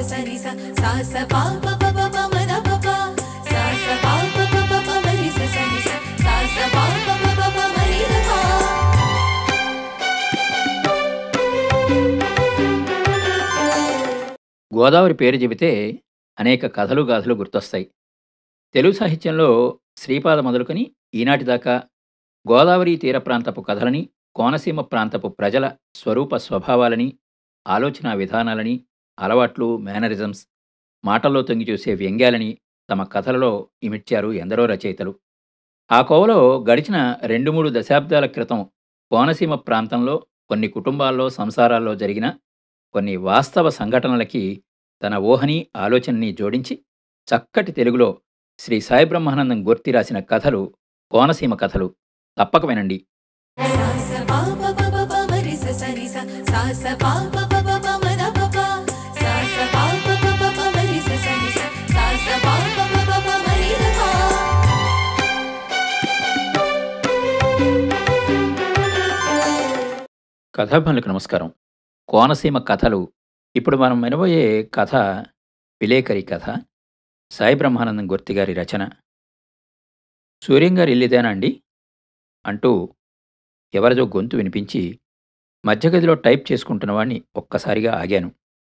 సరి స సా స పా ప ప ప ప మ ద ప ప సా స పా ప ప ప ప మ రి స సరి స సా స పా ప ప ప ప మ రి ద పా గోదావరి పేరు చెబితే అనేక కథలు గాథలు గుర్తొస్తాయి తెలుగు సాహిత్యంలో శ్రీపాద మొదలుకొని ఈనాటి దాకా గోదావరి తీర ప్రాంతపు కథలని కోనసీమ ప్రాంతపు ప్రజల స్వరూప స్వభావాలని ఆలోచన విధానాలని అలవాట్లు మేనరిజమ్స్ మాటల్లో తొంగి చూసే వ్యంగ్యాలని తమ కథలలో ఇమిడ్చారు ఎందరో రచయితలు ఆ కోవలో గడిచిన రెండు మూడు దశాబ్దాల క్రితం కోనసీమ ప్రాంతంలో కొన్ని కుటుంబాల్లో సంసారాల్లో జరిగిన కొన్ని వాస్తవ సంఘటనలకి తన ఊహని ఆలోచనని జోడించి చక్కటి తెలుగులో శ్రీ సాయి బ్రహ్మానందం గుర్తి రాసిన కథలు కోనసీమ కథలు తప్పక వినండి సా స పా ప ప ప ప మ రి స సరి స సా స పా ప ప ప ప మ ద ప ప సా స పా ప ప ప ప మ రి స సరి స సా స పా ప ప ప ప మ రి ద పా కథాభనులకు నమస్కారం కోనసీమ కథలు ఇప్పుడు మనం వినబోయే కథ విలేకరి కథ సాయి బ్రహ్మానందం గుర్తి గారి రచన సూర్యం గారి ఇల్లిదేనా అండి అంటూ ఎవరిదో గొంతు వినిపించి మధ్యగదిలో టైప్ చేసుకుంటున్న వాడిని ఒక్కసారిగా ఆగాను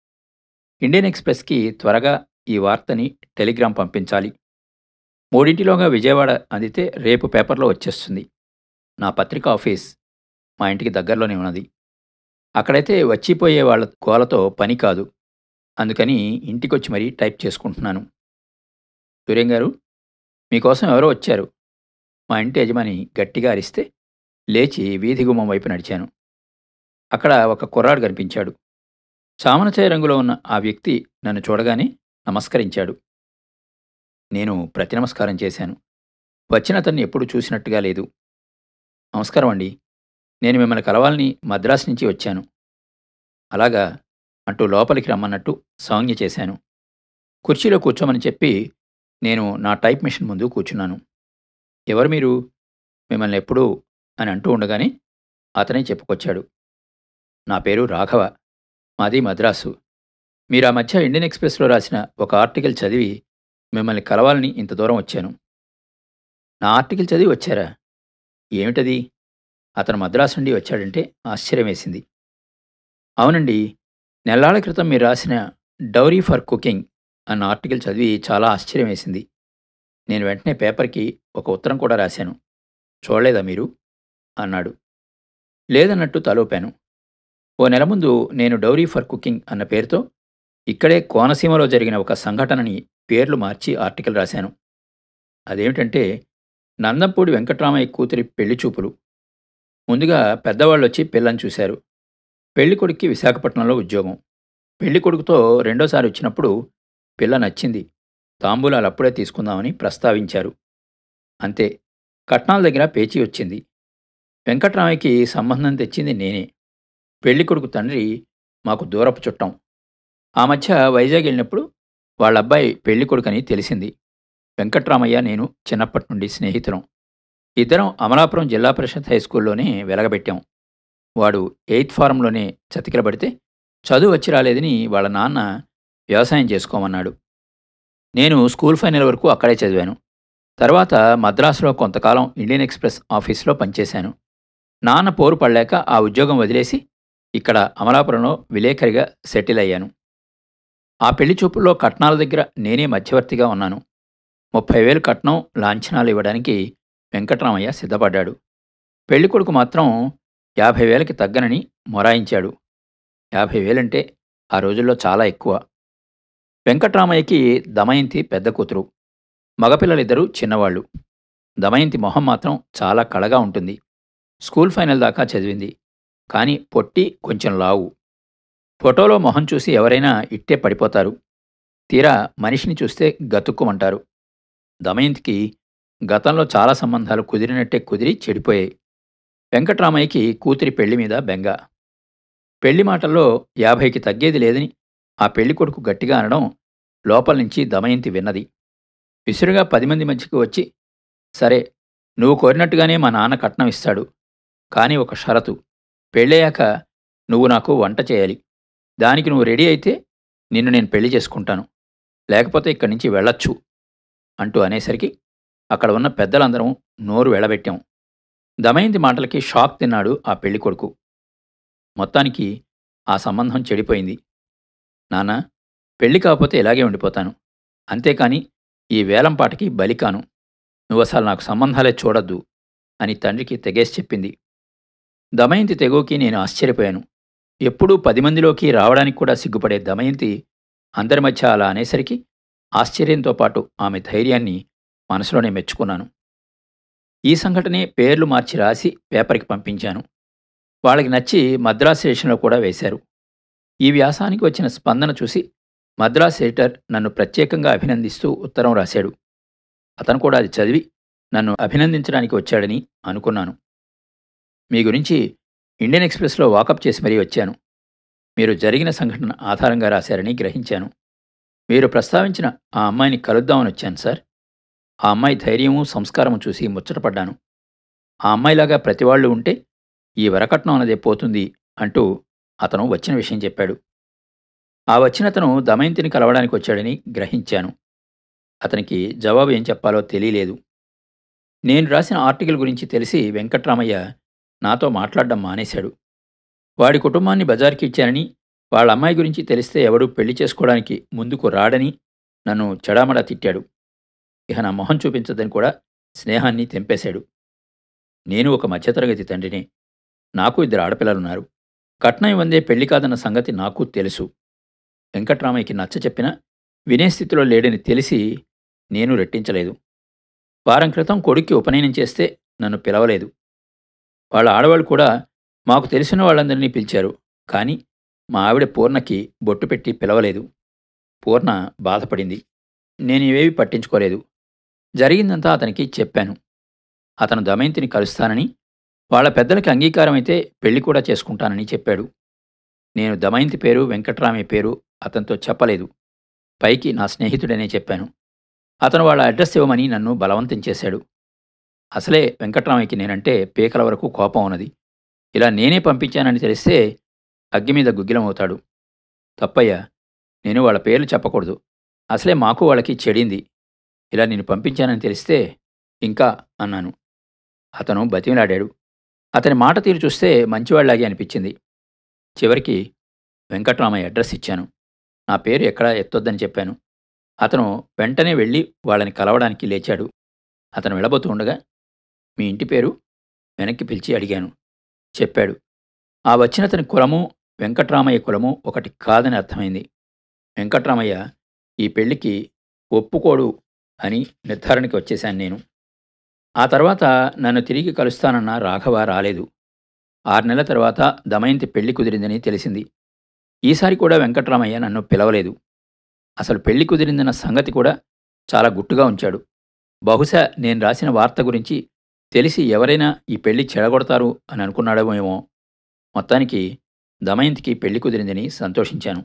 ఇండియన్ ఎక్స్ప్రెస్కి త్వరగా ఈ వార్తని టెలిగ్రామ్ పంపించాలి మూడింటిలోగా విజయవాడ అందితే రేపు పేపర్లో వచ్చేస్తుంది నా పత్రిక ఆఫీస్ మా ఇంటికి దగ్గరలోనే ఉన్నది అక్కడైతే వచ్చిపోయే వాళ్ళ గోలతో పని కాదు అందుకని ఇంటికొచ్చి మరీ టైప్ చేసుకుంటున్నాను సూర్యం గారు మీకోసం ఎవరో వచ్చారు మా ఇంటి యజమాని గట్టిగా అరిస్తే లేచి వీధి గుమ్మం వైపు నడిచాను అక్కడ ఒక కుర్రాడు కనిపించాడు చామనచాయ రంగులో ఉన్న ఆ వ్యక్తి నన్ను చూడగానే నమస్కరించాడు నేను ప్రతి నమస్కారం చేశాను వచ్చిన అతన్ని ఎప్పుడు చూసినట్టుగా లేదు నమస్కారం అండి నేను మిమ్మల్ని కలవాలని మద్రాసు నుంచి వచ్చాను అలాగా అంటూ లోపలికి రమ్మన్నట్టు సౌజ్ఞ చేశాను కుర్చీలో కూర్చోమని చెప్పి నేను నా టైప్ మిషన్ ముందు కూర్చున్నాను ఎవరు మీరు మిమ్మల్ని ఎప్పుడు అని అంటూ ఉండగానే అతనే చెప్పుకొచ్చాడు నా పేరు రాఘవ మాది మద్రాసు మీరు ఆ మధ్య ఇండియన్ ఎక్స్ప్రెస్లో రాసిన ఒక ఆర్టికల్ చదివి మిమ్మల్ని కలవాలని ఇంత దూరం వచ్చాను నా ఆర్టికల్ చదివి వచ్చారా ఏమిటది అతను మద్రాసు నుండి వచ్చాడంటే ఆశ్చర్యం వేసింది అవునండి నెల్లాళ్ళ క్రితం మీరు రాసిన డౌరీ ఫర్ కుకింగ్ అన్న ఆర్టికల్ చదివి చాలా ఆశ్చర్యం వేసింది నేను వెంటనే పేపర్కి ఒక ఉత్తరం కూడా రాశాను చూడలేదా మీరు అన్నాడు లేదన్నట్టు తలోపాను ఓ నెల ముందు నేను డౌరీ ఫర్ కుకింగ్ అన్న పేరుతో ఇక్కడే కోనసీమలో జరిగిన ఒక సంఘటనని పేర్లు మార్చి ఆర్టికల్ రాశాను అదేమిటంటే నందంపూడి వెంకట్రామయ్య కూతురి పెళ్లి చూపులు ముందుగా పెద్దవాళ్ళు వచ్చి పిల్లని చూశారు పెళ్లి కొడుక్కి విశాఖపట్నంలో ఉద్యోగం పెళ్లి కొడుకుతో రెండోసారి వచ్చినప్పుడు పిల్ల నచ్చింది తాంబూలాలు అప్పుడే తీసుకుందామని ప్రస్తావించారు అంతే కట్నాల దగ్గర పేచీ వచ్చింది వెంకట్రామయ్యకి సంబంధం తెచ్చింది నేనే పెళ్లి కొడుకు తండ్రి మాకు దూరపు చుట్టం ఆ మధ్య వైజాగ్ వెళ్ళినప్పుడు వాళ్ళ అబ్బాయి పెళ్లి కొడుకని తెలిసింది వెంకట్రామయ్య నేను చిన్నప్పటి నుండి స్నేహితులం ఇద్దరం అమలాపురం జిల్లా పరిషత్ హై స్కూల్లోనే వెలగబెట్టాం వాడు ఎయిత్ ఫారంలోనే చతికిలబడితే చదువు వచ్చి రాలేదని వాళ్ళ నాన్న వ్యవసాయం చేసుకోమన్నాడు నేను స్కూల్ ఫైనల్ వరకు అక్కడే చదివాను తర్వాత మద్రాసులో కొంతకాలం ఇండియన్ ఎక్స్ప్రెస్ ఆఫీస్లో పనిచేశాను నాన్న పోరు పడలేక ఆ ఉద్యోగం వదిలేసి ఇక్కడ అమలాపురంలో విలేకరిగా సెటిల్ అయ్యాను ఆ పెళ్లి చూపుల్లో కట్నాల దగ్గర నేనే మధ్యవర్తిగా ఉన్నాను ముప్పై వేలు కట్నం లాంఛనాలు ఇవ్వడానికి వెంకట్రామయ్య సిద్ధపడ్డాడు పెళ్ళికొడుకు మాత్రం యాభై వేలకి తగ్గనని మొరాయించాడు యాభై వేలంటే ఆ రోజుల్లో చాలా ఎక్కువ వెంకట్రామయ్యకి దమయంతి పెద్ద కూతురు మగపిల్లలిద్దరూ చిన్నవాళ్ళు దమయంతి మొహం మాత్రం చాలా కళగా ఉంటుంది స్కూల్ ఫైనల్ దాకా చదివింది కానీ పొట్టి కొంచెం లావు ఫోటోలో మొహం చూసి ఎవరైనా ఇట్టే పడిపోతారు తీరా మనిషిని చూస్తే గతుక్కుమంటారు దమయంతికి గతంలో చాలా సంబంధాలు కుదిరినట్టే కుదిరి చెడిపోయాయి వెంకట్రామయ్యకి కూతురి పెళ్లి మీద బెంగ పెళ్లి మాటల్లో యాభైకి తగ్గేది లేదని ఆ పెళ్లి కొడుకు గట్టిగా అనడం లోపల నుంచి దమయంతి విన్నది విసురుగా పది మంది మధ్యకి వచ్చి సరే నువ్వు కోరినట్టుగానే మా నాన్న కట్నం ఇస్తాడు కానీ ఒక షరతు పెళ్ళయ్యాక నువ్వు నాకు వంట చేయాలి దానికి నువ్వు రెడీ అయితే నిన్ను నేను పెళ్లి చేసుకుంటాను లేకపోతే ఇక్కడి నుంచి వెళ్ళొచ్చు అంటూ అనేసరికి అక్కడ ఉన్న పెద్దలందరం నోరు వెళ్ళబెట్టాం దమయంతి మాటలకి షాక్ తిన్నాడు ఆ పెళ్లి కొడుకు మొత్తానికి ఆ సంబంధం చెడిపోయింది నాన్న పెళ్లి కాకపోతే ఇలాగే ఉండిపోతాను అంతేకాని ఈ వేలంపాటకి బలికాను నువ్వు అసలు నాకు సంబంధాలే చూడొద్దు అని తండ్రికి తెగేసి చెప్పింది దమయంతి తెగోకి నేను ఆశ్చర్యపోయాను ఎప్పుడూ పది మందిలోకి రావడానికి కూడా సిగ్గుపడే దమయంతి అందరి మధ్య అలా అనేసరికి ఆశ్చర్యంతో పాటు ఆమె ధైర్యాన్ని మనసులోనే మెచ్చుకున్నాను ఈ సంఘటనే పేర్లు మార్చి రాసి పేపర్కి పంపించాను వాళ్ళకి నచ్చి మద్రాస్ స్టేషన్లో కూడా వేశారు ఈ వ్యాసానికి వచ్చిన స్పందన చూసి మద్రాస్ ఎడిటర్ నన్ను ప్రత్యేకంగా అభినందిస్తూ ఉత్తరం రాశాడు అతను కూడా అది చదివి నన్ను అభినందించడానికి వచ్చాడని అనుకున్నాను మీ గురించి ఇండియన్ ఎక్స్ప్రెస్లో వాకప్ చేసి మరీ వచ్చాను మీరు జరిగిన సంఘటన ఆధారంగా రాశారని గ్రహించాను మీరు ప్రస్తావించిన ఆ అమ్మాయిని కలుద్దామని వచ్చాను సార్ ఆ అమ్మాయి ధైర్యము సంస్కారము చూసి ముచ్చటపడ్డాను ఆ అమ్మాయిలాగా ప్రతివాళ్ళు ఉంటే ఈ వరకట్నం అన్నదే పోతుంది అంటూ అతను వచ్చిన విషయం చెప్పాడు ఆ వచ్చినతను దమయంతిని కలవడానికి వచ్చాడని గ్రహించాను అతనికి జవాబు ఏం చెప్పాలో తెలియలేదు నేను రాసిన ఆర్టికల్ గురించి తెలిసి వెంకట్రామయ్య నాతో మాట్లాడడం మానేశాడు వాడి కుటుంబాన్ని బజార్కి ఇచ్చానని వాళ్ళ అమ్మాయి గురించి తెలిస్తే ఎవడూ పెళ్లి చేసుకోవడానికి ముందుకు రాడని నన్ను చెడామడా తిట్టాడు ఇక నా మొహం చూపించదని కూడా స్నేహాన్ని తెంపేశాడు నేను ఒక మధ్యతరగతి తండ్రిని నాకు ఇద్దరు ఆడపిల్లలున్నారు కట్నం ఇవ్వందే పెళ్లి కాదన్న సంగతి నాకు తెలుసు వెంకట్రామయ్యకి నచ్చ చెప్పినా వినే స్థితిలో లేడని తెలిసి నేను రెట్టించలేదు వారం క్రితం కొడుక్కి ఉపనయనం చేస్తే నన్ను పిలవలేదు వాళ్ళ ఆడవాళ్ళు కూడా మాకు తెలిసిన వాళ్ళందరినీ పిలిచారు కానీ మా ఆవిడ పూర్ణకి బొట్టు పెట్టి పిలవలేదు పూర్ణ బాధపడింది నేను ఇవేవి పట్టించుకోలేదు జరిగిందంతా అతనికి చెప్పాను అతను దమయంతిని కలుస్తానని వాళ్ళ పెద్దలకి అంగీకారం అయితే పెళ్లి కూడా చేసుకుంటానని చెప్పాడు నేను దమయంతి పేరు వెంకట్రామయ్య పేరు అతనితో చెప్పలేదు పైకి నా స్నేహితుడనే చెప్పాను అతను వాళ్ళ అడ్రస్ ఇవ్వమని నన్ను బలవంతం చేశాడు అసలే వెంకట్రామయ్యకి నేనంటే పీకల వరకు కోపం ఉన్నది ఇలా నేనే పంపించానని తెలిస్తే అగ్గి మీద గుగ్గిలమవుతాడు తప్పయ్యా నేను వాళ్ళ పేర్లు చెప్పకూడదు అసలే మాకు వాళ్ళకి చెడింది ఇలా నేను పంపించానని తెలిస్తే ఇంకా అన్నాను అతను బతిమిలాడాడు అతని మాట తీరు చూస్తే మంచివాళ్లాగే అనిపించింది చివరికి వెంకట్రామయ్య అడ్రస్ ఇచ్చాను నా పేరు ఎక్కడా ఎత్తొద్దని చెప్పాను అతను వెంటనే వెళ్ళి వాళ్ళని కలవడానికి లేచాడు అతను వెళ్ళబోతూ ఉండగా మీ ఇంటి పేరు వెనక్కి పిలిచి అడిగాను చెప్పాడు ఆ వచ్చినతని కులము వెంకట్రామయ్య కులము ఒకటి కాదని అర్థమైంది వెంకట్రామయ్య ఈ పెళ్లికి ఒప్పుకోడు అని నిర్ధారణకి వచ్చేశాను నేను ఆ తర్వాత నన్ను తిరిగి కలుస్తానన్న రాఘవ రాలేదు ఆరు నెలల తర్వాత దమయంతి పెళ్లి కుదిరిందని తెలిసింది ఈసారి కూడా వెంకట్రామయ్య నన్ను పిలవలేదు అసలు పెళ్లి కుదిరిందన్న సంగతి కూడా చాలా గుట్టుగా ఉంచాడు బహుశా నేను రాసిన వార్త గురించి తెలిసి ఎవరైనా ఈ పెళ్లి చెడగొడతారు అని అనుకున్నాడేమో మొత్తానికి దమయంతికి పెళ్లి కుదిరిందని సంతోషించాను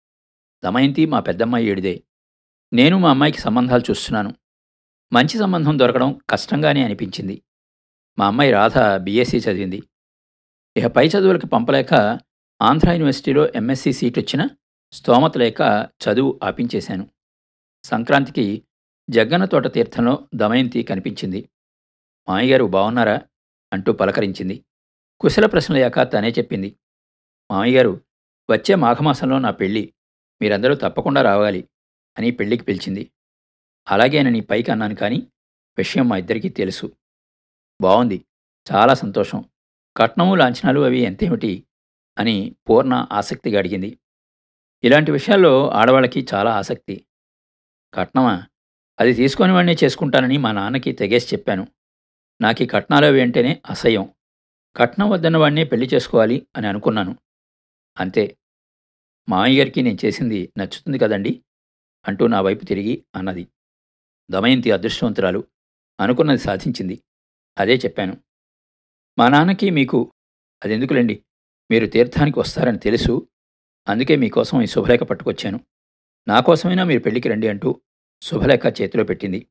దమయంతి మా పెద్దమ్మాయి ఏడిదే నేను మా అమ్మాయికి సంబంధాలు చూస్తున్నాను మంచి సంబంధం దొరకడం కష్టంగానే అనిపించింది మా అమ్మాయి రాధ బీఎస్సీ చదివింది ఇక పై చదువులకు పంపలేక ఆంధ్ర యూనివర్సిటీలో ఎంఎస్సీ సీట్ వచ్చిన స్తోమత లేక చదువు ఆపించేశాను సంక్రాంతికి జగ్గన్న తోట తీర్థంలో దమయంతి కనిపించింది మామయ్యగారు బాగున్నారా అంటూ పలకరించింది కుశల ప్రశ్నలయ్యాక తనే చెప్పింది మామయ్యగారు వచ్చే మాఘమాసంలో నా పెళ్ళి మీరందరూ తప్పకుండా రావాలి అని పెళ్ళికి పిలిచింది అలాగేనని పైకి అన్నాను కానీ విషయం మా ఇద్దరికీ తెలుసు బాగుంది చాలా సంతోషం కట్నము లాంఛనాలు అవి ఎంతేమిటి అని పూర్ణ ఆసక్తిగా అడిగింది ఇలాంటి విషయాల్లో ఆడవాళ్ళకి చాలా ఆసక్తి కట్నమా అది తీసుకొని వాడినే చేసుకుంటానని మా నాన్నకి తెగేసి చెప్పాను నాకు ఈ కట్నాలు అవి అంటేనే అసహ్యం కట్నం వద్దన్న వాడినే పెళ్లి చేసుకోవాలి అని అనుకున్నాను అంతే మామయ్య గారికి నేను చేసింది నచ్చుతుంది కదండి అంటూ నా వైపు తిరిగి అన్నది దమయంతి అదృష్టవంతురాలు అనుకున్నది సాధించింది అదే చెప్పాను మా నాన్నకి మీకు అదెందుకులేండి మీరు తీర్థానికి వస్తారని తెలుసు అందుకే మీకోసం ఈ శుభలేఖ పట్టుకొచ్చాను నా కోసమైనా మీరు పెళ్లికి రండి అంటూ శుభలేఖ చేతిలో పెట్టింది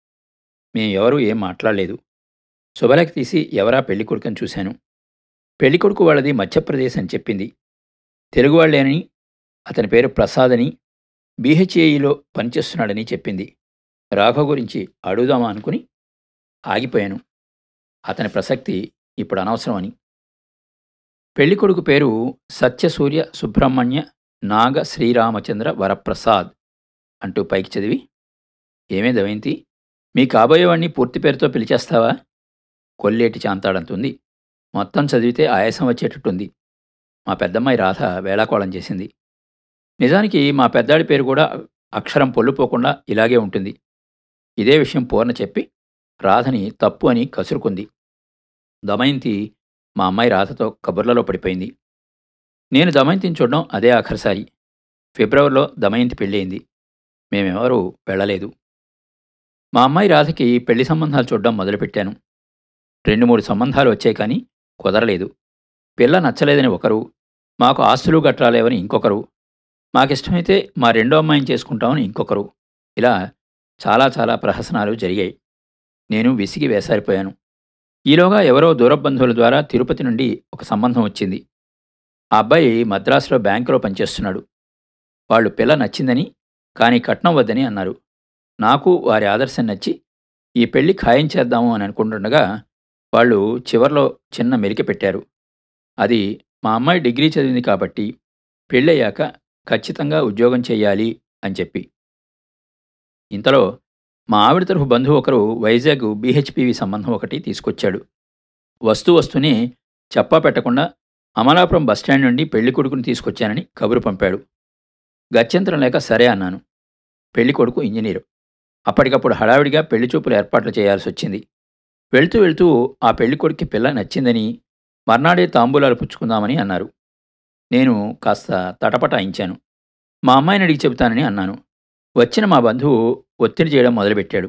మేము ఎవరూ ఏం మాట్లాడలేదు శుభలేఖ తీసి ఎవరా పెళ్లి కొడుకని చూశాను పెళ్లి కొడుకు వాళ్ళది మధ్యప్రదేశ్ అని చెప్పింది తెలుగు వాళ్ళేనని అతని పేరు ప్రసాద్ అని బీహెచ్ఏఈలో పనిచేస్తున్నాడని చెప్పింది రాఘవ్ గురించి అడుగుదామా అనుకుని ఆగిపోయాను అతని ప్రసక్తి ఇప్పుడు అనవసరం అని పెళ్ళికొడుకు పేరు సత్యసూర్య సుబ్రహ్మణ్య నాగ శ్రీరామచంద్ర వరప్రసాద్ అంటూ పైకి చదివి ఏమే దమయంతి మీ కాబోయేవాణ్ణి పూర్తి పేరుతో పిలిచేస్తావా కొల్లేటి చాంతాడంతుంది మొత్తం చదివితే ఆయాసం వచ్చేటట్టుంది మా పెద్దమ్మాయి రాధ వేళాకోళం చేసింది నిజానికి మా పెద్దాడి పేరు కూడా అక్షరం పొల్లుపోకుండా ఇలాగే ఉంటుంది ఇదే విషయం పూర్ణ చెప్పి రాధని తప్పు అని కసురుకుంది దమయంతి మా అమ్మాయి రాధతో కబుర్లలో పడిపోయింది నేను దమయంతిని చూడడం అదే ఆఖరిసారి ఫిబ్రవరిలో దమయంతి పెళ్ళయింది మేమెవరూ వెళ్ళలేదు మా అమ్మాయి రాధకి పెళ్లి సంబంధాలు చూడడం మొదలుపెట్టాను రెండు మూడు సంబంధాలు వచ్చాయి కానీ కుదరలేదు పిల్ల నచ్చలేదని ఒకరు మాకు ఆస్తులు గట్రాలేవని ఇంకొకరు మాకిష్టమైతే మా రెండో అమ్మాయిని చేసుకుంటామని ఇంకొకరు ఇలా చాలా చాలా ప్రహసనాలు జరిగాయి నేను విసిగి వేసారిపోయాను ఈలోగా ఎవరో దూర బంధువుల ద్వారా తిరుపతి నుండి ఒక సంబంధం వచ్చింది ఆ అబ్బాయి మద్రాసులో బ్యాంకులో పనిచేస్తున్నాడు వాళ్ళు పిల్ల నచ్చిందని కానీ కట్నం వద్దని అన్నారు నాకు వారి ఆదర్శం నచ్చి ఈ పెళ్లి ఖాయం చేద్దాము అని అనుకుంటుండగా వాళ్ళు చివర్లో చిన్న మెలిక పెట్టారు అది మా అమ్మాయి డిగ్రీ చదివింది కాబట్టి పెళ్ళయ్యాక ఖచ్చితంగా ఉద్యోగం చేయాలి అని చెప్పి ఇంతలో మా ఆవిడ తరఫు బంధువు ఒకరు వైజాగ్ బీహెచ్పివి సంబంధం ఒకటి తీసుకొచ్చాడు వస్తూ వస్తూనే చెప్పా పెట్టకుండా అమలాపురం బస్టాండ్ నుండి పెళ్లి కొడుకుని తీసుకొచ్చానని కబురు పంపాడు గత్యంతరం లేక సరే అన్నాను పెళ్లి కొడుకు ఇంజనీరు అప్పటికప్పుడు హడావిడిగా పెళ్లి చూపులు ఏర్పాట్లు చేయాల్సి వచ్చింది వెళ్తూ వెళ్తూ ఆ పెళ్లి కొడుక్కి పిల్ల నచ్చిందని మర్నాడే తాంబూలాలు పుచ్చుకుందామని అన్నారు నేను కాస్త తటపటాయించాను మా అమ్మాయిని అడిగి చెబుతానని అన్నాను వచ్చిన మా బంధువు ఒత్తిడి చేయడం మొదలుపెట్టాడు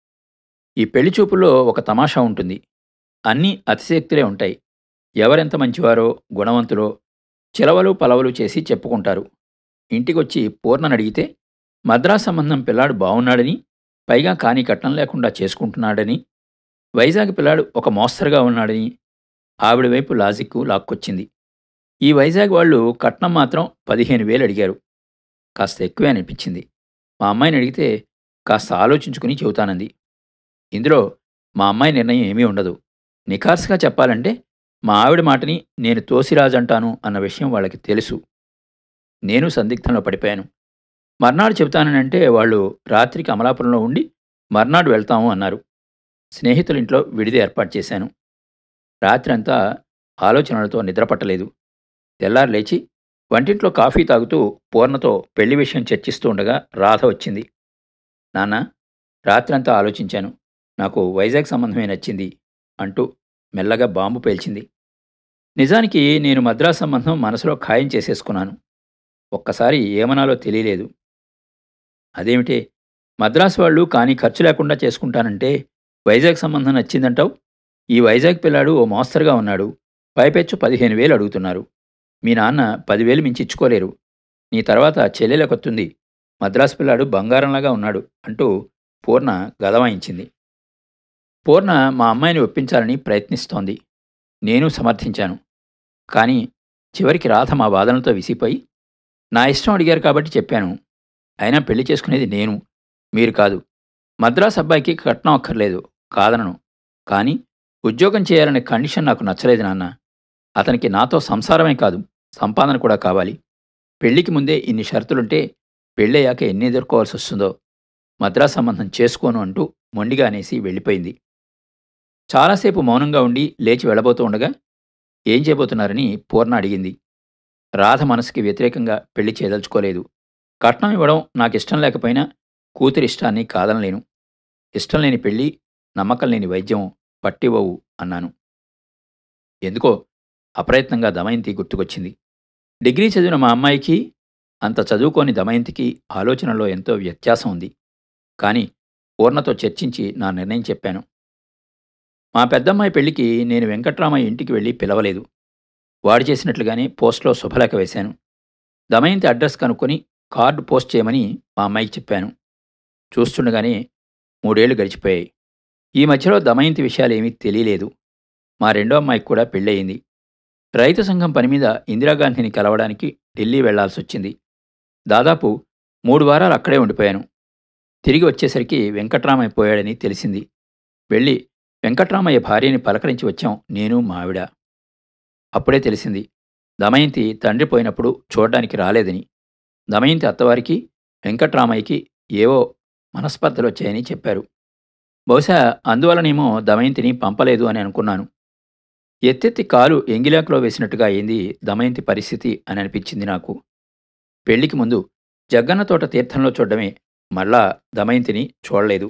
ఈ పెళ్లి చూపుల్లో ఒక తమాషా ఉంటుంది అన్నీ అతిశక్తులే ఉంటాయి ఎవరెంత మంచివారో గుణవంతులో చిలవలు పలవలు చేసి చెప్పుకుంటారు ఇంటికొచ్చి పూర్ణని అడిగితే మద్రాస్ సంబంధం పిల్లాడు బాగున్నాడని పైగా కానీ కట్నం లేకుండా చేసుకుంటున్నాడని వైజాగ్ పిల్లాడు ఒక మోస్తరుగా ఉన్నాడని ఆవిడ వైపు లాజిక్కు లాక్కొచ్చింది ఈ వైజాగ్ వాళ్ళు కట్నం మాత్రం పదిహేను వేలు అడిగారు కాస్త ఎక్కువే అనిపించింది మా అమ్మాయిని అడిగితే కాస్త ఆలోచించుకుని చెబుతానంది ఇందులో మా అమ్మాయి నిర్ణయం ఏమీ ఉండదు నిఖార్సుగా చెప్పాలంటే మా ఆవిడ మాటని నేను తోసిరాజంటాను అన్న విషయం వాళ్ళకి తెలుసు నేను సందిగ్ధంలో పడిపోయాను మర్నాడు చెబుతానంటే వాళ్ళు రాత్రికి అమలాపురంలో ఉండి మర్నాడు వెళ్తాము అన్నారు స్నేహితుల ఇంట్లో విడిది ఏర్పాటు చేశాను రాత్రంతా ఆలోచనలతో నిద్రపట్టలేదు తెల్లారు లేచి వంటింట్లో కాఫీ తాగుతూ పూర్ణతో పెళ్లి విషయం చర్చిస్తూ ఉండగా రాధ వచ్చింది నాన్న రాత్రంతా ఆలోచించాను నాకు వైజాగ్ సంబంధమే నచ్చింది అంటూ మెల్లగా బాంబు పేల్చింది నిజానికి నేను మద్రాస్ సంబంధం మనసులో ఖాయం చేసేసుకున్నాను ఒక్కసారి ఏమనాలో తెలియలేదు అదేమిటే మద్రాసు వాళ్ళు కానీ ఖర్చు లేకుండా చేసుకుంటానంటే వైజాగ్ సంబంధం నచ్చిందంటావు ఈ వైజాగ్ పిల్లాడు ఓ మోస్తరుగా ఉన్నాడు పైపెచ్చు పదిహేను వేలు అడుగుతున్నారు మీ నాన్న పదివేలు మించి ఇచ్చుకోలేరు నీ తర్వాత చెల్లెలకొత్తుంది మద్రాసు పిల్లాడు బంగారంలాగా ఉన్నాడు అంటూ పూర్ణ గదవాయించింది పూర్ణ మా అమ్మాయిని ఒప్పించాలని ప్రయత్నిస్తోంది నేను సమర్థించాను కానీ చివరికి రాధ మా వాదనలతో విసిపోయి నా ఇష్టం అడిగారు కాబట్టి చెప్పాను అయినా పెళ్లి చేసుకునేది నేను మీరు కాదు మద్రాస్ అబ్బాయికి కట్నం అక్కర్లేదు కాదనను కానీ ఉద్యోగం చేయాలనే కండిషన్ నాకు నచ్చలేదు నాన్న అతనికి నాతో సంసారమే కాదు సంపాదన కూడా కావాలి పెళ్లికి ముందే ఇన్ని షరతులుంటే పెళ్ళయ్యాక ఎన్ని ఎదుర్కోవాల్సి వస్తుందో మద్రాస్ సంబంధం చేసుకోను అంటూ మొండిగా అనేసి వెళ్ళిపోయింది చాలాసేపు మౌనంగా ఉండి లేచి వెళ్ళబోతూ ఉండగా ఏం చేయబోతున్నారని పూర్ణ అడిగింది రాధ మనసుకి వ్యతిరేకంగా పెళ్లి చేయదలుచుకోలేదు కట్నం ఇవ్వడం నాకు ఇష్టం లేకపోయినా కూతురి ఇష్టాన్ని కాదనలేను ఇష్టం లేని పెళ్ళి నమ్మకం లేని వైద్యం పట్టివ్వవు అన్నాను ఎందుకో అప్రయత్నంగా దమయంతి గుర్తుకొచ్చింది డిగ్రీ చదివిన మా అమ్మాయికి అంత చదువుకోని దమయంతికి ఆలోచనలో ఎంతో వ్యత్యాసం ఉంది కానీ పూర్ణతో చర్చించి నా నిర్ణయం చెప్పాను మా పెద్దమ్మాయి పెళ్లికి నేను వెంకట్రామయ్య ఇంటికి వెళ్ళి పిలవలేదు వాడు చేసినట్లుగానే పోస్ట్లో శుభలేఖ వేశాను దమయంతి అడ్రస్ కనుక్కొని కార్డు పోస్ట్ చేయమని మా అమ్మాయికి చెప్పాను చూస్తుండగానే మూడేళ్లు గడిచిపోయాయి ఈ మధ్యలో దమయంతి విషయాలు ఏమీ తెలియలేదు మా రెండో అమ్మాయికి కూడా పెళ్ళయింది రైతు సంఘం పని మీద ఇందిరాగాంధీని కలవడానికి ఢిల్లీ వెళ్లాల్సి వచ్చింది దాదాపు మూడు వారాలు అక్కడే ఉండిపోయాను తిరిగి వచ్చేసరికి వెంకట్రామయ్య పోయాడని తెలిసింది వెళ్ళి వెంకట్రామయ్య భార్యని పలకరించి వచ్చాం నేను మా ఆవిడ అప్పుడే తెలిసింది దమయంతి తండ్రి పోయినప్పుడు చూడడానికి రాలేదని దమయంతి అత్తవారికి వెంకట్రామయ్యకి ఏవో మనస్పర్ధలు వచ్చాయని చెప్పారు బహుశా అందువలనేమో దమయంతిని పంపలేదు అని అనుకున్నాను ఎత్తెత్తి కాలు ఎంగిలాకులో వేసినట్టుగా అయింది దమయంతి పరిస్థితి అని అనిపించింది నాకు పెళ్లికి ముందు జగ్గన్న తోట తీర్థంలో చూడడమే మళ్ళా దమయంతిని చూడలేదు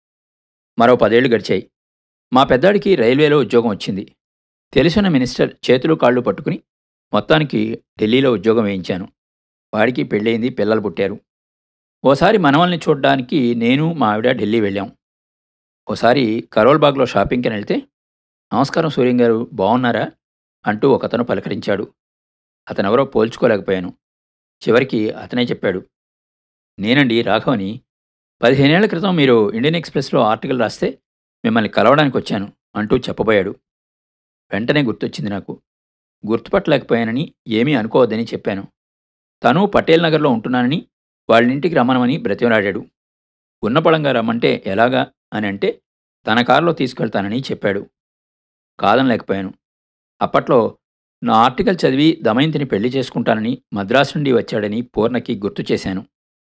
మరో పదేళ్లు గడిచాయి మా పెద్దాడికి రైల్వేలో ఉద్యోగం వచ్చింది తెలిసిన మినిస్టర్ చేతులు కాళ్ళు పట్టుకుని మొత్తానికి ఢిల్లీలో ఉద్యోగం వేయించాను వాడికి పెళ్ళయింది పిల్లలు పుట్టారు ఓసారి మనవల్ని చూడడానికి నేను మా ఆవిడ ఢిల్లీ వెళ్ళాం ఓసారి కరోల్బాగ్లో షాపింగ్కి వెళ్తే నమస్కారం సూర్యం గారు బాగున్నారా అంటూ ఒకతను పలకరించాడు అతనెవరో పోల్చుకోలేకపోయాను చివరికి అతనే చెప్పాడు నేనండి రాఘవని పదిహేనేళ్ల క్రితం మీరు ఇండియన్ ఎక్స్ప్రెస్లో ఆర్టికల్ రాస్తే మిమ్మల్ని కలవడానికి వచ్చాను అంటూ చెప్పబోయాడు వెంటనే గుర్తొచ్చింది నాకు గుర్తుపట్టలేకపోయానని ఏమీ అనుకోవద్దని చెప్పాను తను పటేల్ నగర్లో ఉంటున్నానని వాళ్ళింటికి రమ్మనమని బ్రతిమలాడాడు ఉన్నపళంగా రమ్మంటే ఎలాగా అని అంటే తన కారులో తీసుకెళ్తానని చెప్పాడు కాదనలేకపోయాను అప్పట్లో నా ఆర్టికల్ చదివి దమయంతిని పెళ్లి చేసుకుంటానని మద్రాసు నుండి వచ్చాడని పూర్ణకి గుర్తు చేశాను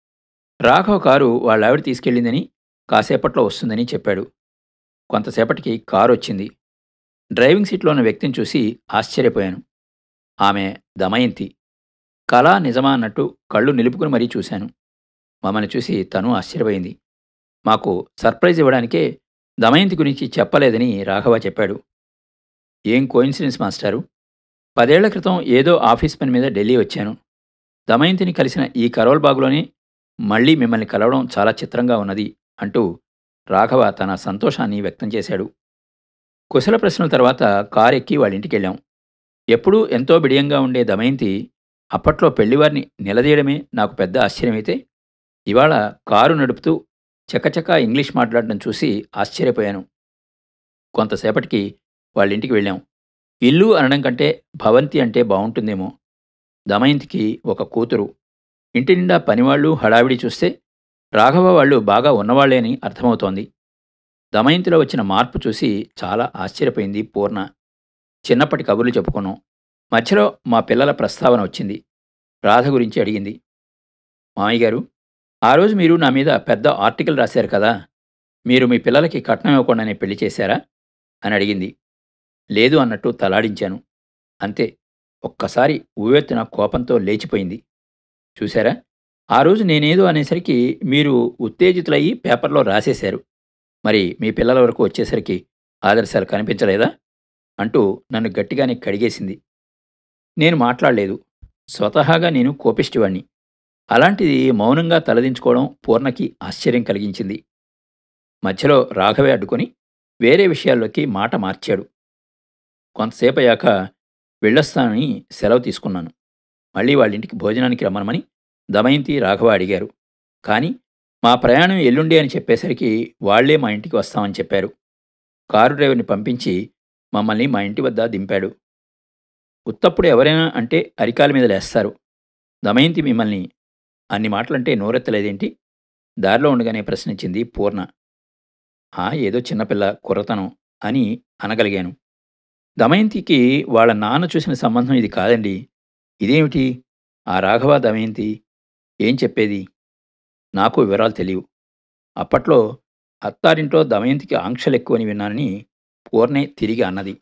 రాఘవ కారు వాళ్ళ ఆవిడ తీసుకెళ్ళిందని కాసేపట్లో వస్తుందని చెప్పాడు కొంతసేపటికి కారు వచ్చింది డ్రైవింగ్ సీట్లో ఉన్న వ్యక్తిని చూసి ఆశ్చర్యపోయాను ఆమె దమయంతి కళ నిజమా అన్నట్టు కళ్ళు నిలుపుకుని మరీ చూశాను మమ్మల్ని చూసి తను ఆశ్చర్యపోయింది మాకు సర్ప్రైజ్ ఇవ్వడానికే దమయంతి గురించి చెప్పలేదని రాఘవ చెప్పాడు ఏం కోయిన్సిడెన్స్ మాస్టారు పదేళ్ల క్రితం ఏదో ఆఫీస్ పని మీద ఢిల్లీ వచ్చాను దమయంతిని కలిసిన ఈ కరోల్ బాగులోనే మళ్ళీ మిమ్మల్ని కలవడం చాలా చిత్రంగా ఉన్నది అంటూ రాఘవ తన సంతోషాన్ని వ్యక్తం చేశాడు కుశల ప్రశ్నల తర్వాత కారు ఎక్కి వాళ్ళ ఇంటికి వెళ్ళాం ఎప్పుడూ ఎంతో బిడియంగా ఉండే దమయంతి అప్పట్లో పెళ్లివారిని నిలదీయడమే నాకు పెద్ద ఆశ్చర్యమైతే ఇవాళ కారు నడుపుతూ చకచకా ఇంగ్లీష్ మాట్లాడడం చూసి ఆశ్చర్యపోయాను కొంతసేపటికి వాళ్ళ ఇంటికి వెళ్ళాం ఇల్లు అనడం కంటే భవంతి అంటే బాగుంటుందేమో దమయంతికి ఒక కూతురు ఇంటి నిండా పనివాళ్ళు హడావిడి చూస్తే రాఘవ వాళ్ళు బాగా ఉన్నవాళ్లే అని అర్థమవుతోంది దమయంతిలో వచ్చిన మార్పు చూసి చాలా ఆశ్చర్యపోయింది పూర్ణ చిన్నప్పటి కబుర్లు చెప్పుకున్నాం మధ్యలో మా పిల్లల ప్రస్తావన వచ్చింది రాధ గురించి అడిగింది మామయ్య గారు ఆ రోజు మీరు నా మీద పెద్ద ఆర్టికల్ రాశారు కదా మీరు మీ పిల్లలకి కట్నం ఇవ్వకుండానే పెళ్లి చేశారా అని అడిగింది లేదు అన్నట్టు తలాడించాను అంతే ఒక్కసారి ఉవ్వెత్తున కోపంతో లేచిపోయింది చూశారా ఆ రోజు నేనేదో అనేసరికి మీరు ఉత్తేజితులయ్యి పేపర్లో రాసేశారు మరి మీ పిల్లల వరకు వచ్చేసరికి ఆదర్శాలు కనిపించలేదా అంటూ నన్ను గట్టిగానే కడిగేసింది నేను మాట్లాడలేదు స్వతహాగా నేను కోపిష్టివాణ్ణి అలాంటిది మౌనంగా తలదించుకోవడం పూర్ణకి ఆశ్చర్యం కలిగించింది మధ్యలో రాఘవే అడ్డుకొని వేరే విషయాల్లోకి మాట మార్చాడు కొంతసేపు అయ్యాక వెళ్ళొస్తానని సెలవు తీసుకున్నాను మళ్ళీ వాళ్ళ ఇంటికి భోజనానికి రమ్మనమని దమయంతి రాఘవ అడిగారు కానీ మా ప్రయాణం ఎల్లుండి అని చెప్పేసరికి వాళ్లే మా ఇంటికి వస్తామని చెప్పారు కారు డ్రైవర్ని పంపించి మమ్మల్ని మా ఇంటి వద్ద దింపాడు ఉత్తప్పుడు ఎవరైనా అంటే అరికాల మీద లేస్తారు దమయంతి మిమ్మల్ని అన్ని మాటలంటే నోరెత్తలేదేంటి దారిలో ఉండగానే ప్రశ్నించింది పూర్ణ ఆ ఏదో చిన్నపిల్ల కుర్రతనం అని అనగలిగాను దమయంతికి వాళ్ళ నాన్న చూసిన సంబంధం ఇది కాదండి ఇదేమిటి ఆ రాఘవ దమయంతి ఏం చెప్పేది నాకు వివరాలు తెలియవు అప్పట్లో అత్తారింట్లో దమయంతికి ఆంక్షలు ఎక్కువని విన్నానని పూర్ణే తిరిగి అన్నది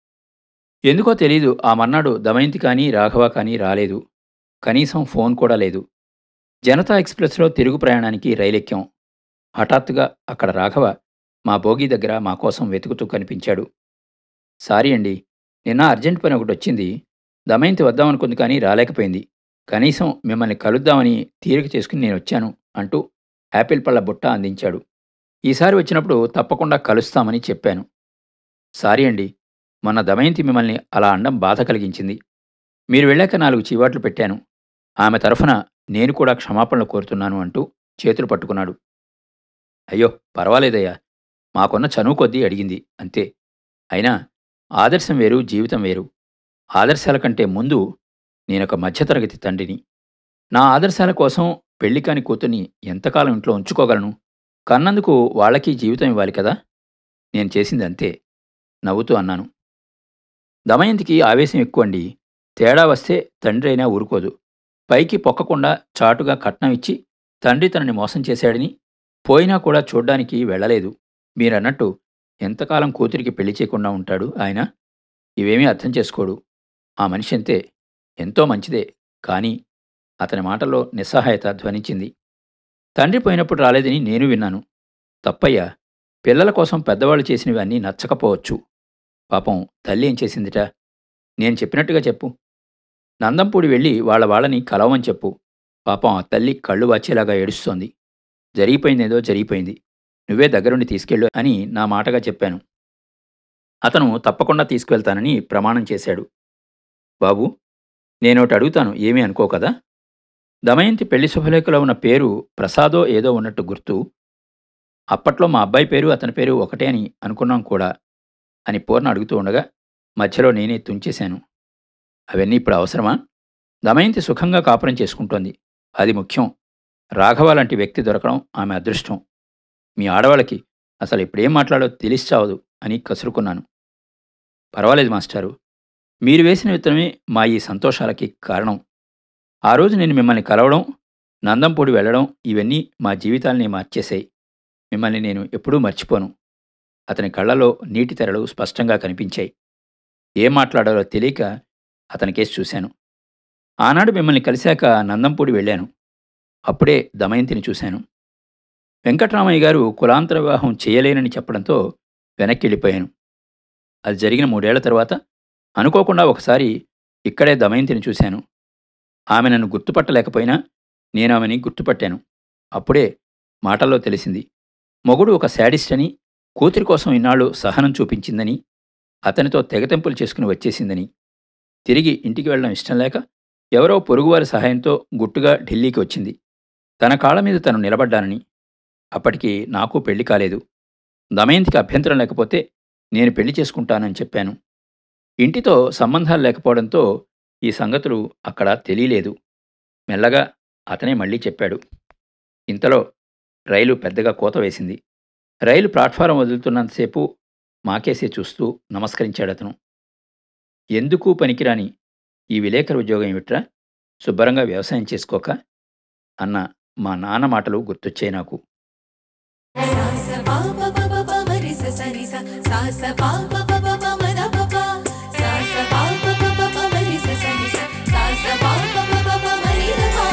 ఎందుకో తెలీదు ఆ మర్నాడు దమయంతి కానీ రాఘవ కానీ రాలేదు కనీసం ఫోన్ కూడా లేదు జనతా ఎక్స్ప్రెస్లో తిరుగు ప్రయాణానికి రైలెక్కాం హఠాత్తుగా అక్కడ రాఘవ మా బోగి దగ్గర మా కోసం వెతుకుతూ కనిపించాడు సారీ అండి నిన్న అర్జెంట్ పని ఒకటి వచ్చింది దమయంతి వద్దామనుకుంది కానీ రాలేకపోయింది కనీసం మిమ్మల్ని కలుద్దామని తీరిక చేసుకుని నేను వచ్చాను అంటూ యాపిల్ పళ్ళ బుట్ట అందించాడు ఈసారి వచ్చినప్పుడు తప్పకుండా కలుస్తామని చెప్పాను సారీ అండి మొన్న దమయంతి మిమ్మల్ని అలా అండం బాధ కలిగించింది మీరు వెళ్ళాక నాలుగు చీవాట్లు పెట్టాను ఆమె తరఫున నేను కూడా క్షమాపణలు కోరుతున్నాను అంటూ చేతులు పట్టుకున్నాడు అయ్యో పర్వాలేదయ్యా మాకున్న చనువు కొద్దీ అడిగింది అంతే అయినా ఆదర్శం వేరు జీవితం వేరు ఆదర్శాల కంటే ముందు నేనొక మధ్యతరగతి తండ్రిని నా ఆదర్శాల కోసం పెళ్లి కాని కూతుర్ని ఎంతకాలం ఇంట్లో ఉంచుకోగలను కన్నందుకు వాళ్ళకి జీవితం ఇవ్వాలి కదా నేను చేసింది అంతే నవ్వుతూ అన్నాను దమయంతికి ఆవేశం ఎక్కువండి తేడా వస్తే తండ్రి అయినా ఊరుకోదు పైకి పొక్కకుండా చాటుగా కట్నం ఇచ్చి తండ్రి తనని మోసం చేశాడని పోయినా కూడా చూడ్డానికి వెళ్ళలేదు మీరన్నట్టు ఎంతకాలం కూతురికి పెళ్లి చేయకుండా ఉంటాడు ఆయన ఇవేమీ అర్థం చేసుకోడు ఆ మనిషి అంతే ఎంతో మంచిదే కానీ అతని మాటల్లో నిస్సహాయత ధ్వనించింది తండ్రి పోయినప్పుడు రాలేదని నేను విన్నాను తప్పయ్యా పిల్లల కోసం పెద్దవాళ్ళు చేసినవి అన్నీ నచ్చకపోవచ్చు పాపం తల్లి ఏం చేసిందిట నేను చెప్పినట్టుగా చెప్పు నందంపూడి వెళ్ళి వాళ్ళ వాళ్ళని కలవమని చెప్పు పాపం ఆ తల్లి కళ్ళు వచ్చేలాగా ఏడుస్తోంది జరిగిపోయిందేదో జరిగిపోయింది నువ్వే దగ్గరుండి తీసుకెళ్ళు అని నా మాటగా చెప్పాను అతను తప్పకుండా తీసుకువెళ్తానని ప్రమాణం చేశాడు బాబు నేనోటి అడుగుతాను ఏమీ అనుకో కదా దమయంతి పెళ్లి శుభలేఖలో ఉన్న పేరు ప్రసాదో ఏదో ఉన్నట్టు గుర్తు అప్పట్లో మా అబ్బాయి పేరు అతని పేరు ఒకటే అని అనుకున్నాం కూడా అని పూర్ణ అడుగుతూ ఉండగా మధ్యలో నేనే తుంచేశాను అవన్నీ ఇప్పుడు అవసరమా దమయంతి సుఖంగా కాపురం చేసుకుంటోంది అది ముఖ్యం రాఘవ లాంటి వ్యక్తి దొరకడం ఆమె అదృష్టం మీ ఆడవాళ్ళకి అసలు ఇప్పుడేం మాట్లాడో తెలిసిచావదు అని కసురుకున్నాను పర్వాలేదు మాస్టారు మీరు వేసిన విత్తనమే మా ఈ సంతోషాలకి కారణం ఆ రోజు నేను మిమ్మల్ని కలవడం నందంపూడి వెళ్ళడం ఇవన్నీ మా జీవితాల్ని మార్చేశాయి మిమ్మల్ని నేను ఎప్పుడూ మర్చిపోను అతని కళ్ళలో నీటి తెరలు స్పష్టంగా కనిపించాయి ఏం మాట్లాడాలో తెలియక అతని కేసు చూశాను ఆనాడు మిమ్మల్ని కలిశాక నందంపూడి వెళ్ళాను అప్పుడే దమయంతిని చూశాను వెంకట్రామయ్య గారు కులాంతర వివాహం చేయలేనని చెప్పడంతో వెనక్కి వెళ్ళిపోయాను అది జరిగిన మూడేళ్ల తర్వాత అనుకోకుండా ఒకసారి ఇక్కడే దమయంతిని చూశాను ఆమె నన్ను గుర్తుపట్టలేకపోయినా నేను ఆమెని గుర్తుపట్టాను అప్పుడే మాటల్లో తెలిసింది మొగుడు ఒక శాడిస్ట్ అని కూతురి కోసం ఇన్నాళ్ళు సహనం చూపించిందని అతనితో తెగతెంపులు చేసుకుని వచ్చేసిందని తిరిగి ఇంటికి వెళ్ళడం ఇష్టం లేక ఎవరో పొరుగువారి సహాయంతో గుట్టుగా ఢిల్లీకి వచ్చింది తన కాళ్ళ మీద తను నిలబడ్డానని అప్పటికి నాకు పెళ్లి కాలేదు దమయంతికి అభ్యంతరం లేకపోతే నేను పెళ్లి చేసుకుంటానని చెప్పాను ఇంటితో సంబంధాలు లేకపోవడంతో ఈ సంగతులు అక్కడ తెలియలేదు మెల్లగా అతనే మళ్ళీ చెప్పాడు ఇంతలో రైలు పెద్దగా కోత వేసింది రైలు ప్లాట్ఫారం వదులుతున్నంతసేపు మాకేసే చూస్తూ నమస్కరించాడు అతను ఎందుకు పనికిరాని ఈ విలేకరు ఉద్యోగం ఏమిట్రా శుభ్రంగా వ్యవసాయం చేసుకోక అన్న మా నాన్న మాటలు గుర్తొచ్చాయి నాకు సా స పా ప ప ప ప మరి స స రి స సా స పా ప ప ప ప మ ద ప ప సా స పా ప ప ప ప మరి స స రి స సా స పా ప ప ప ప మరి ద ప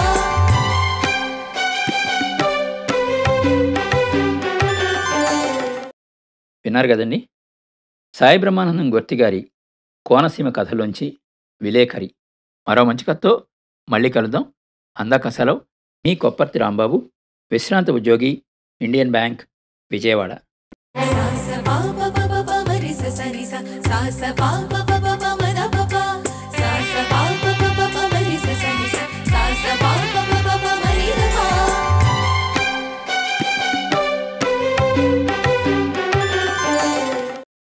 విన్నారు కదండి సాయి బ్రహ్మానందం గొర్తి గారి కోనసీమ కథలోంచి విలేకరి మరో మంచి కథతో మళ్ళీ కలుద్దాం అందాక సెలవు మీ కొప్పర్తి రాంబాబు విశ్రాంత ఉద్యోగి ఇండియన్ బ్యాంక్ విజయవాడ సా స పా ప ప ప ప మరి స స రి స సా స పా ప ప